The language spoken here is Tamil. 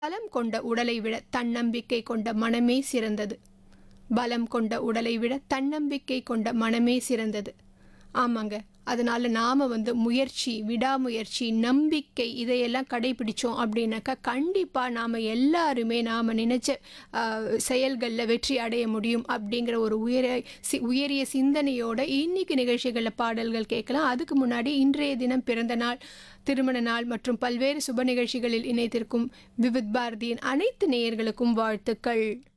பலம் கொண்ட உடலை விட தன்னம்பிக்கை கொண்ட மனமே சிறந்தது பலம் கொண்ட உடலை விட தன்னம்பிக்கை கொண்ட மனமே சிறந்தது ஆமாங்க அதனால நாம வந்து முயற்சி விடாமுயற்சி நம்பிக்கை இதையெல்லாம் கடைபிடிச்சோம் அப்படின்னாக்கா கண்டிப்பா நாம எல்லாருமே நாம நினைச்ச ஆஹ், செயல்கள்ல வெற்றி அடைய முடியும் அப்படிங்கிற ஒரு உயர சி- உயரிய சிந்தனையோட இன்னைக்கு நிகழ்ச்சிகளில் பாடல்கள் கேட்கலாம் அதுக்கு முன்னாடி இன்றைய தினம் பிறந்த நாள் திருமண நாள் மற்றும் பல்வேறு சுப நிகழ்ச்சிகளில் இணைத்திருக்கும் விவித் பாரதியின் அனைத்து நேயர்களுக்கும் வாழ்த்துக்கள்